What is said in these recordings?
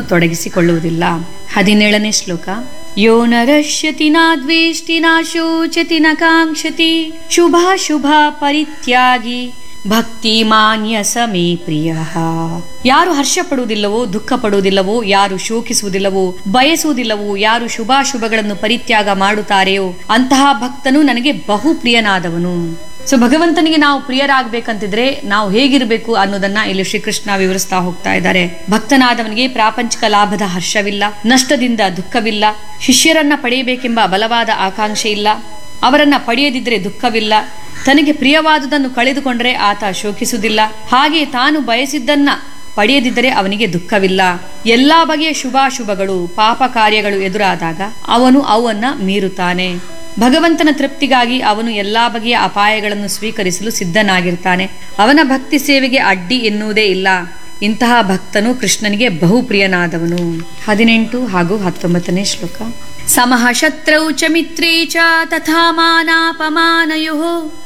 ತೊಡಗಿಸಿಕೊಳ್ಳುವುದಿಲ್ಲ ಹದಿನೇಳನೇ ಶ್ಲೋಕ ಯೋ ನ ರಶ್ಯತಿ ನ ದ್ವೇಷ್ಟಿ ನ ಶೋಚತಿ ನ ಕಾಂಕ್ಷತಿ ಶುಭಾಶುಭ ಪರಿತ್ಯಾಗಿ ಭಕ್ತಿ ಮಾನ್ಯ ಸಮೇ ಪ್ರಿಯ ಯಾರು ಹರ್ಷ ಪಡುವುದಿಲ್ಲವೋ ದುಃಖ ಪಡುವುದಿಲ್ಲವೋ ಯಾರು ಶೋಕಿಸುವುದಿಲ್ಲವೋ ಬಯಸುವುದಿಲ್ಲವೋ ಯಾರು ಶುಭಾಶುಭಗಳನ್ನು ಪರಿತ್ಯಾಗ ಮಾಡುತ್ತಾರೆಯೋ ಅಂತಹ ಭಕ್ತನು ನನಗೆ ಬಹು ಪ್ರಿಯನಾದವನು ಸೊ ಭಗವಂತನಿಗೆ ನಾವು ಪ್ರಿಯರಾಗಬೇಕಂತಿದ್ರೆ ನಾವು ಹೇಗಿರಬೇಕು ಅನ್ನೋದನ್ನ ಇಲ್ಲಿ ಶ್ರೀಕೃಷ್ಣ ವಿವರಿಸ್ತಾ ಹೋಗ್ತಾ ಇದ್ದಾರೆ ಭಕ್ತನಾದವನಿಗೆ ಪ್ರಾಪಂಚಿಕ ಲಾಭದ ಹರ್ಷವಿಲ್ಲ ನಷ್ಟದಿಂದ ದುಃಖವಿಲ್ಲ ಶಿಷ್ಯರನ್ನ ಪಡೆಯಬೇಕೆಂಬ ಬಲವಾದ ಆಕಾಂಕ್ಷೆ ಇಲ್ಲ ಅವರನ್ನ ಪಡೆಯದಿದ್ರೆ ದುಃಖವಿಲ್ಲ ತನಗೆ ಪ್ರಿಯವಾದುದನ್ನು ಕಳೆದುಕೊಂಡರೆ ಆತ ಶೋಕಿಸುವುದಿಲ್ಲ ಹಾಗೆ ತಾನು ಬಯಸಿದ್ದನ್ನ ಪಡೆಯದಿದ್ದರೆ ಅವನಿಗೆ ದುಃಖವಿಲ್ಲ ಎಲ್ಲಾ ಬಗೆಯ ಶುಭಾಶುಭಗಳು ಪಾಪ ಕಾರ್ಯಗಳು ಎದುರಾದಾಗ ಅವನು ಅವನ್ನ ಮೀರುತ್ತಾನೆ ಭಗವಂತನ ತೃಪ್ತಿಗಾಗಿ ಅವನು ಎಲ್ಲಾ ಬಗೆಯ ಅಪಾಯಗಳನ್ನು ಸ್ವೀಕರಿಸಲು ಸಿದ್ಧನಾಗಿರ್ತಾನೆ ಅವನ ಭಕ್ತಿ ಸೇವೆಗೆ ಅಡ್ಡಿ ಎನ್ನುವುದೇ ಇಲ್ಲ ಇಂತಹ ಭಕ್ತನು ಕೃಷ್ಣನಿಗೆ ಬಹು ಪ್ರಿಯನಾದವನು ಹದಿನೆಂಟು ಹಾಗೂ ಹತ್ತೊಂಬತ್ತನೇ ಶ್ಲೋಕ ಸಮಃ ಶತ್ರೌ ಚ ಮಿತ್ರೇ ಚ ತಥಾ ಮಾನಾಪಮಾನಯೋ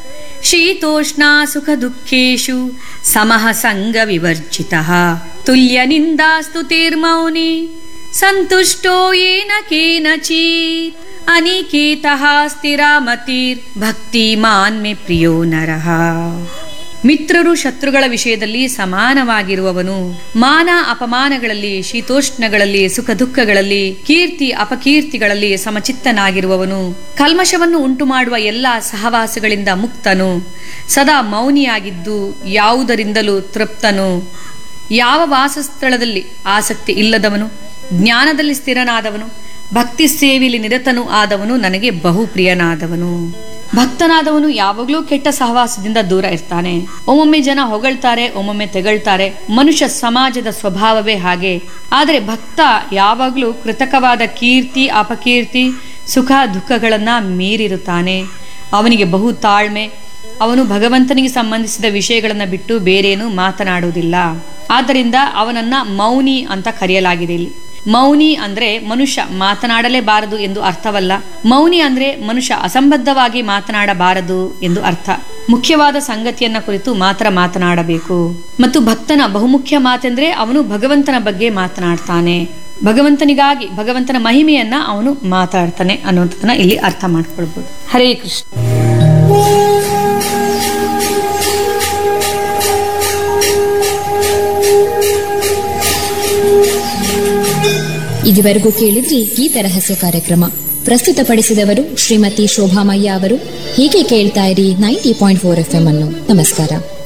ಶೀತೋಷ್ಣ ಸುಖ ದುಃಖೇಶು ಸಮಃ ಸಂಗ ವಿವರ್ಜಿತಃ ತುಲ್ಯ ನಿಂದಾಸ್ತುತಿರ್ಮೌನಿ ಸಂತುಷ್ಟೋ ಯೇನ ಕೇನಚಿತ್ ಅನಿಕೇತಃ ಸ್ಥಿರಾಮತಿರ್ ಭಕ್ತಿಮಾನ್ ಮೇ ಪ್ರಿಯೋ ನರಃ ಮಿತ್ರರು ಶತ್ರುಗಳ ವಿಷಯದಲ್ಲಿ ಸಮಾನವಾಗಿರುವವನು ಮಾನ ಅಪಮಾನಗಳಲ್ಲಿ ಶೀತೋಷ್ಣಗಳಲ್ಲಿ ಸುಖ ದುಃಖಗಳಲ್ಲಿ ಕೀರ್ತಿ ಅಪಕೀರ್ತಿಗಳಲ್ಲಿ ಸಮಚಿತ್ತನಾಗಿರುವವನು ಕಲ್ಮಶವನ್ನು ಉಂಟು ಮಾಡುವ ಎಲ್ಲ ಸಹವಾಸಗಳಿಂದ ಮುಕ್ತನು ಸದಾ ಮೌನಿಯಾಗಿದ್ದು ಯಾವುದರಿಂದಲೂ ತೃಪ್ತನು ಯಾವ ವಾಸಸ್ಥಳದಲ್ಲಿ ಆಸಕ್ತಿ ಇಲ್ಲದವನು ಜ್ಞಾನದಲ್ಲಿ ಸ್ಥಿರನಾದವನು ಭಕ್ತಿ ಸೇವೆಯಲ್ಲಿ ನಿರತನು ಆದವನು ನನಗೆ ಬಹು ಪ್ರಿಯನಾದವನು ಭಕ್ತನಾದವನು ಯಾವಾಗಲೂ ಕೆಟ್ಟ ಸಹವಾಸದಿಂದ ದೂರ ಇರ್ತಾನೆ ಒಮ್ಮೊಮ್ಮೆ ಜನ ಹೊಗಳ್ತಾರೆ ಒಮ್ಮೊಮ್ಮೆ ತೆಗಳ್ತಾರೆ ಮನುಷ್ಯ ಸಮಾಜದ ಸ್ವಭಾವವೇ ಹಾಗೆ ಆದರೆ ಭಕ್ತ ಯಾವಾಗಲೂ ಕೃತಕವಾದ ಕೀರ್ತಿ ಅಪಕೀರ್ತಿ ಸುಖ ದುಃಖಗಳನ್ನ ಮೀರಿರುತ್ತಾನೆ ಅವನಿಗೆ ಬಹು ತಾಳ್ಮೆ ಅವನು ಭಗವಂತನಿಗೆ ಸಂಬಂಧಿಸಿದ ವಿಷಯಗಳನ್ನು ಬಿಟ್ಟು ಬೇರೇನು ಮಾತನಾಡುವುದಿಲ್ಲ ಆದ್ದರಿಂದ ಅವನನ್ನ ಮೌನಿ ಅಂತ ಕರೆಯಲಾಗಿದೆ ಇಲ್ಲಿ ಮೌನಿ ಅಂದ್ರೆ ಮನುಷ್ಯ ಮಾತನಾಡಲೇಬಾರದು ಎಂದು ಅರ್ಥವಲ್ಲ ಮೌನಿ ಅಂದ್ರೆ ಮನುಷ್ಯ ಅಸಂಬದ್ಧವಾಗಿ ಮಾತನಾಡಬಾರದು ಎಂದು ಅರ್ಥ ಮುಖ್ಯವಾದ ಸಂಗತಿಯನ್ನ ಕುರಿತು ಮಾತ್ರ ಮಾತನಾಡಬೇಕು ಮತ್ತು ಭಕ್ತನ ಬಹುಮುಖ್ಯ ಮಾತೆಂದ್ರೆ ಅವನು ಭಗವಂತನ ಬಗ್ಗೆ ಮಾತನಾಡ್ತಾನೆ ಭಗವಂತನಿಗಾಗಿ ಭಗವಂತನ ಮಹಿಮೆಯನ್ನ ಅವನು ಮಾತಾಡ್ತಾನೆ ಅನ್ನುವಂಥದ್ದನ್ನ ಇಲ್ಲಿ ಅರ್ಥ ಮಾಡ್ಕೊಳ್ಬಹುದು ಹರೇ ಕೃಷ್ಣ ಇದುವರೆಗೂ ಕೇಳಿದ್ರಿ ಗೀತ ರಹಸ್ಯ ಕಾರ್ಯಕ್ರಮ ಪ್ರಸ್ತುತಪಡಿಸಿದವರು ಶ್ರೀಮತಿ ಶೋಭಾಮಯ್ಯ ಅವರು ಹೀಗೆ ಕೇಳ್ತಾ ಇರಿ ninety point four F M ಅನ್ನು ನಮಸ್ಕಾರ